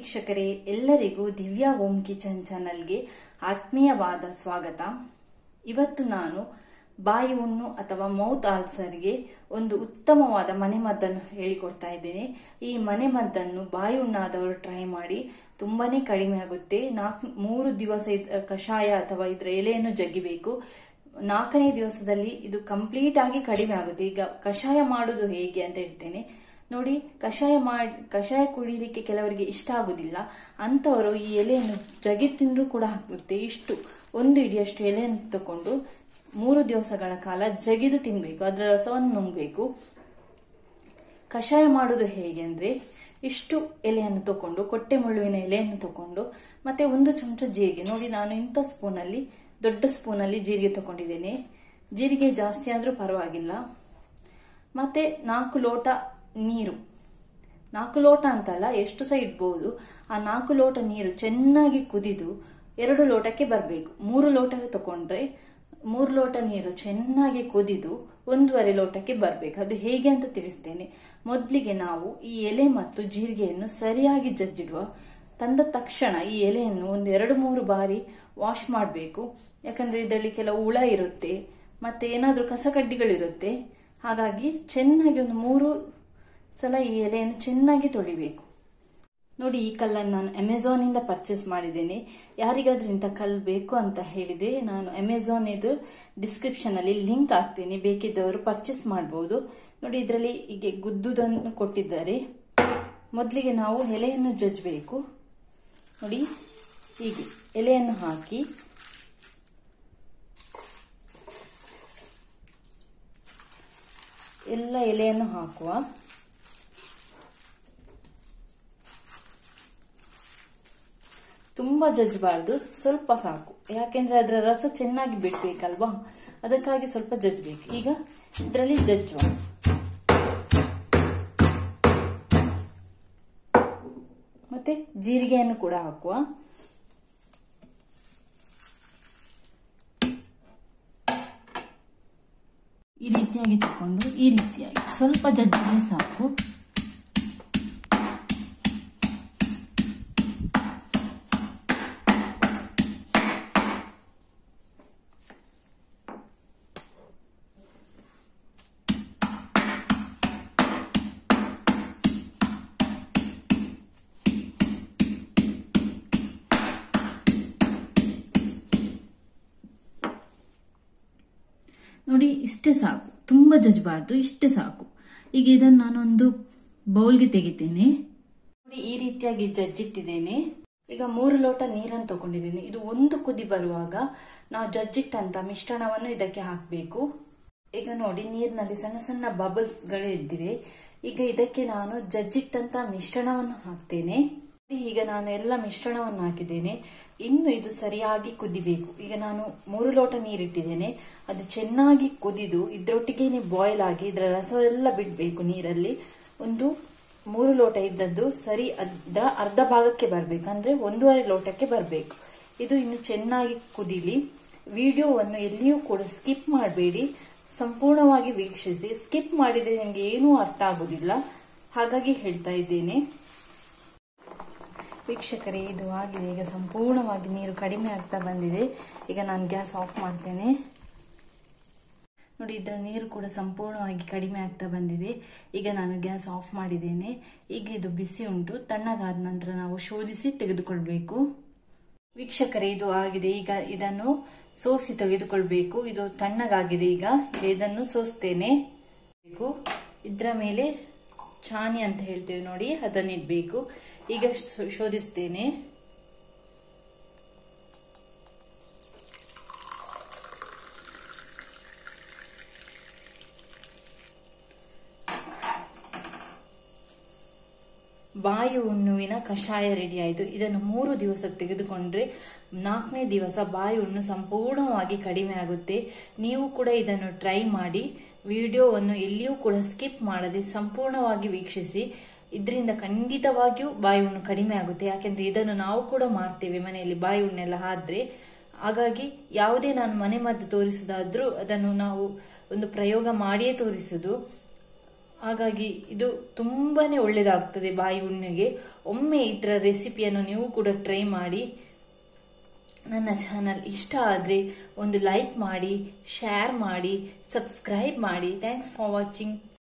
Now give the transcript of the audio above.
ವೀಕ್ಷಕರೇ ಎಲ್ಲರಿಗೂ ದಿವ್ಯಾ ಓಂ ಕಿಚನ್ ಚಾನಲ್ಗೆ ಆತ್ಮೀಯವಾದ ಸ್ವಾಗತ ಇವತ್ತು ನಾನು ಬಾಯಿ ಹುಣ್ಣು ಅಥವಾ ಮೌತ್ ಆಲ್ಸರ್ಗೆ ಒಂದು ಉತ್ತಮವಾದ ಮನೆಮದ್ದನ್ನು ಹೇಳಿಕೊಡ್ತಾ ಇದ್ದೇನೆ ಈ ಮನೆಮದ್ದನ್ನು ಬಾಯಿ ಹುಣ್ಣಾದವರು ಟ್ರೈ ಮಾಡಿ ತುಂಬಾನೇ ಕಡಿಮೆ ಆಗುತ್ತೆ ನಾಲ್ಕು ಮೂರು ದಿವಸ ಇದ್ರ ಕಷಾಯ ಅಥವಾ ಇದರ ಎಲೆಯನ್ನು ಜಗ್ಗಿಬೇಕು ನಾಲ್ಕನೇ ದಿವಸದಲ್ಲಿ ಇದು ಕಂಪ್ಲೀಟ್ ಆಗಿ ಕಡಿಮೆ ಆಗುತ್ತೆ ಈಗ ಕಷಾಯ ಮಾಡುವುದು ಹೇಗೆ ಅಂತ ಹೇಳ್ತೇನೆ ನೋಡಿ ಕಷಾಯ ಮಾಡಿ ಕಷಾಯ ಕುಡಿಲಿಕ್ಕೆ ಕೆಲವರಿಗೆ ಇಷ್ಟ ಆಗುದಿಲ್ಲ ಅಂತವರು ಈ ಎಲೆಯನ್ನು ಜಗಿ ತಿಂದ್ರೂ ಕೂಡ ಆಗುತ್ತೆ ಇಷ್ಟು ಒಂದು ಇಡಿಯಷ್ಟು ಎಲೆಯನ್ನು ತಕೊಂಡು ಮೂರು ದಿವಸಗಳ ಕಾಲ ಜಗಿದು ತಿನ್ಬೇಕು ಅದರ ರಸವನ್ನು ನುಂಗಬೇಕು ಕಷಾಯ ಮಾಡುವುದು ಹೇಗೆ ಅಂದ್ರೆ ಇಷ್ಟು ಎಲೆಯನ್ನು ತಕೊಂಡು ಕೊಟ್ಟೆ ಮುಳ್ಳುವಿನ ಎಲೆಯನ್ನು ತಕೊಂಡು ಮತ್ತೆ ಒಂದು ಚಮಚ ಜೀರಿಗೆ ನೋಡಿ ನಾನು ಇಂಥ ಸ್ಪೂನಲ್ಲಿ ದೊಡ್ಡ ಸ್ಪೂನಲ್ಲಿ ಜೀರಿಗೆ ತಗೊಂಡಿದ್ದೇನೆ ಜೀರಿಗೆ ಜಾಸ್ತಿ ಆದರೂ ಪರವಾಗಿಲ್ಲ ಮತ್ತೆ ನಾಲ್ಕು ಲೋಟ ನೀರು ನಾಲ್ಕು ಲೋಟ ಅಂತಲ್ಲ ಎಷ್ಟು ಸಹ ಇಡ್ಬೋದು ಆ ನಾಲ್ಕು ಲೋಟ ನೀರು ಚೆನ್ನಾಗಿ ಕುದಿದು ಎರಡು ಲೋಟಕ್ಕೆ ಬರಬೇಕು ಮೂರು ಲೋಟ ತಗೊಂಡ್ರೆ ಮೂರು ಲೋಟ ನೀರು ಚೆನ್ನಾಗಿ ಕುದಿದು ಒಂದೂವರೆ ಲೋಟಕ್ಕೆ ಬರಬೇಕು ಅದು ಹೇಗೆ ಅಂತ ತಿಳಿಸ್ತೇನೆ ಮೊದಲಿಗೆ ನಾವು ಈ ಎಲೆ ಮತ್ತು ಜೀರಿಗೆಯನ್ನು ಸರಿಯಾಗಿ ಜಜ್ಜಿಡುವ ತಂದ ತಕ್ಷಣ ಈ ಎಲೆಯನ್ನು ಒಂದು ಎರಡು ಮೂರು ಬಾರಿ ವಾಶ್ ಮಾಡಬೇಕು ಯಾಕಂದ್ರೆ ಇದರಲ್ಲಿ ಕೆಲವು ಹುಳ ಇರುತ್ತೆ ಮತ್ತೆ ಏನಾದರೂ ಕಸಕಡ್ಡಿಗಳಿರುತ್ತೆ ಹಾಗಾಗಿ ಚೆನ್ನಾಗಿ ಒಂದು ಮೂರು ಸಲ ಈ ಎಲೆಯನ್ನು ಚೆನ್ನಾಗಿ ತೊಳಿಬೇಕು ನೋಡಿ ಈ ಕಲ್ಲನ್ನು ನಾನು ಅಮೆಝಾನ್ ಇಂದ ಪರ್ಚೇಸ್ ಮಾಡಿದ್ದೇನೆ ಯಾರಿಗಾದ್ರೂ ಇಂಥ ಕಲ್ಲು ಬೇಕು ಅಂತ ಹೇಳಿದೆ ನಾನು ಅಮೆಝಾನ್ ಇದು ಡಿಸ್ಕ್ರಿಪ್ಷನ್ ಅಲ್ಲಿ ಲಿಂಕ್ ಹಾಕ್ತೇನೆ ಬೇಕಿದ್ದವರು ಪರ್ಚೇಸ್ ಮಾಡಬಹುದು ನೋಡಿ ಇದರಲ್ಲಿ ಹೀಗೆ ಗುದ್ದುದನ್ನು ಕೊಟ್ಟಿದ್ದಾರೆ ಮೊದಲಿಗೆ ನಾವು ಎಲೆಯನ್ನು ಜಜ್ಜಬೇಕು ನೋಡಿ ಹೀಗೆ ಎಲೆಯನ್ನು ಹಾಕಿ ಎಲ್ಲ ಎಲೆಯನ್ನು ಹಾಕುವ ತುಂಬಾ ಜಜ್ಜಬಾರ್ದು ಸ್ವಲ್ಪ ಸಾಕು ಯಾಕೆಂದ್ರೆ ಅದರ ರಸ ಚೆನ್ನಾಗಿ ಬಿಡ್ಬೇಕಲ್ವಾ ಅದಕ್ಕಾಗಿ ಸ್ವಲ್ಪ ಜಜ್ಬೇಕು ಈಗ ಇದರಲ್ಲಿ ಜಜ್ಜುವ ಮತ್ತೆ ಜೀರಿಗೆಯನ್ನು ಕೂಡ ಹಾಕುವ ಈ ರೀತಿಯಾಗಿ ತಕೊಂಡು ಈ ರೀತಿಯಾಗಿ ಸ್ವಲ್ಪ ಜಜ್ಜಿದ್ರೆ ಸಾಕು ನೋಡಿ ಇಷ್ಟೇ ಸಾಕು ತುಂಬಾ ಜಜ್ಬಾರ್ದು ಇಷ್ಟೇ ಸಾಕು ಈಗ ಇದನ್ನು ನಾನೊಂದು ಬೌಲ್ಗೆ ತೆಗಿತೇನೆ ನೋಡಿ ಈ ರೀತಿಯಾಗಿ ಜಜ್ಜಿಟ್ಟಿದ್ದೇನೆ ಈಗ ಮೂರು ಲೋಟ ನೀರನ್ನು ತಗೊಂಡಿದ್ದೇನೆ ಇದು ಒಂದು ಕುದಿ ಬರುವಾಗ ನಾವು ಜಜ್ಜಿಟ್ಟಂತ ಮಿಶ್ರಣವನ್ನು ಇದಕ್ಕೆ ಹಾಕಬೇಕು ಈಗ ನೋಡಿ ನೀರಿನಲ್ಲಿ ಸಣ್ಣ ಸಣ್ಣ ಬಬಲ್ಸ್ ಗಳು ಇದ್ದಿವೆ ಈಗ ಇದಕ್ಕೆ ನಾನು ಜಜ್ಜಿಟ್ಟಂತ ಮಿಶ್ರಣವನ್ನು ಹಾಕ್ತೇನೆ ಈಗ ನಾನು ಎಲ್ಲ ಮಿಶ್ರಣವನ್ನು ಹಾಕಿದ್ದೇನೆ ಇನ್ನು ಇದು ಸರಿಯಾಗಿ ಕುದಿಬೇಕು ಈಗ ನಾನು ಮೂರು ಲೋಟ ನೀರಿಟ್ಟಿದ್ದೇನೆ ಅದು ಚೆನ್ನಾಗಿ ಕುದಿದು ಇದ್ರೊಟ್ಟಿಗೆನೆ ಬಾಯ್ಲ್ ಆಗಿ ಇದರ ರಸವೆಲ್ಲ ಬಿಡಬೇಕು ನೀರಲ್ಲಿ ಒಂದು ಮೂರು ಲೋಟ ಇದ್ದದ್ದು ಸರಿ ಅರ್ಧ ಅರ್ಧ ಭಾಗಕ್ಕೆ ಬರಬೇಕು ಅಂದ್ರೆ ಒಂದೂವರೆ ಲೋಟಕ್ಕೆ ಬರಬೇಕು ಇದು ಇನ್ನು ಚೆನ್ನಾಗಿ ಕುದಿಲಿ ವಿಡಿಯೋವನ್ನು ಎಲ್ಲಿಯೂ ಕೂಡ ಸ್ಕಿಪ್ ಮಾಡಬೇಡಿ ಸಂಪೂರ್ಣವಾಗಿ ವೀಕ್ಷಿಸಿ ಸ್ಕಿಪ್ ಮಾಡಿದ್ರೆ ನಿಮಗೆ ಏನೂ ಅರ್ಥ ಆಗುದಿಲ್ಲ ಹಾಗಾಗಿ ಹೇಳ್ತಾ ಇದ್ದೇನೆ ವೀಕ್ಷಕರೇ ಇದು ಆಗಿದೆ ಈಗ ಸಂಪೂರ್ಣವಾಗಿ ನೀರು ಕಡಿಮೆ ಆಗ್ತಾ ಬಂದಿದೆ ಈಗ ನಾನು ಗ್ಯಾಸ್ ಆಫ್ ಮಾಡ್ತೇನೆ ನೋಡಿ ಇದರ ನೀರು ಕೂಡ ಸಂಪೂರ್ಣವಾಗಿ ಕಡಿಮೆ ಆಗ್ತಾ ಬಂದಿದೆ ಈಗ ನಾನು ಗ್ಯಾಸ್ ಆಫ್ ಮಾಡಿದ್ದೇನೆ ಈಗ ಇದು ಬಿಸಿ ಉಂಟು ತಣ್ಣಗಾದ ನಂತರ ನಾವು ಶೋಧಿಸಿ ತೆಗೆದುಕೊಳ್ಬೇಕು ವೀಕ್ಷಕರೇ ಇದು ಆಗಿದೆ ಈಗ ಇದನ್ನು ಸೋಸಿ ತೆಗೆದುಕೊಳ್ಬೇಕು ಇದು ತಣ್ಣಗಾಗಿದೆ ಈಗ ಇದನ್ನು ಸೋಸ್ತೇನೆ ಇದರ ಮೇಲೆ ಚಾನಿ ಅಂತ ಹೇಳ್ತೇವೆ ನೋಡಿ ಅದನ್ನ ಇಡ್ಬೇಕು ಈಗ ಶೋಧಿಸ್ತೇನೆ ಬಾಯಿ ಹುಣ್ಣುವಿನ ಕಷಾಯ ರೆಡಿ ಆಯಿತು ಇದನ್ನು ಮೂರು ದಿವಸ ತೆಗೆದುಕೊಂಡ್ರೆ ನಾಲ್ಕನೇ ದಿವಸ ಬಾಯಿ ಹುಣ್ಣು ಸಂಪೂರ್ಣವಾಗಿ ಕಡಿಮೆ ಆಗುತ್ತೆ ನೀವು ಕೂಡ ಇದನ್ನು ಟ್ರೈ ಮಾಡಿ ವಿಡಿಯೋವನ್ನು ಎಲ್ಲಿಯೂ ಕೂಡ ಸ್ಕಿಪ್ ಮಾಡದೆ ಸಂಪೂರ್ಣವಾಗಿ ವೀಕ್ಷಿಸಿ ಇದರಿಂದ ಖಂಡಿತವಾಗಿಯೂ ಬಾಯಿ ಹುಣ್ಣು ಕಡಿಮೆ ಆಗುತ್ತೆ ಯಾಕೆಂದ್ರೆ ಇದನ್ನು ನಾವು ಕೂಡ ಮಾಡ್ತೇವೆ ಮನೆಯಲ್ಲಿ ಬಾಯಿ ಹುಣ್ಣೆಲ್ಲ ಆದ್ರೆ ಹಾಗಾಗಿ ಯಾವುದೇ ನಾನು ಮನೆ ಮದ್ದು ತೋರಿಸುದಾದ್ರೂ ಅದನ್ನು ನಾವು ಒಂದು ಪ್ರಯೋಗ ಮಾಡಿಯೇ ತೋರಿಸುದು ಹಾಗಾಗಿ ಇದು ತುಂಬಾನೇ ಒಳ್ಳೆಯದಾಗ್ತದೆ ಬಾಯಿ ಹುಣ್ಣಿಗೆ ಒಮ್ಮೆ ಇದರ ರೆಸಿಪಿಯನ್ನು ನೀವು ಕೂಡ ಟ್ರೈ ಮಾಡಿ ನನ್ನ ಚಾನಲ್ ಇಷ್ಟ ಆದರೆ ಒಂದು ಲೈಕ್ ಮಾಡಿ ಶೇರ್ ಮಾಡಿ ಸಬ್ಸ್ಕ್ರೈಬ್ ಮಾಡಿ ಥ್ಯಾಂಕ್ಸ್ ಫಾರ್ ವಾಚಿಂಗ್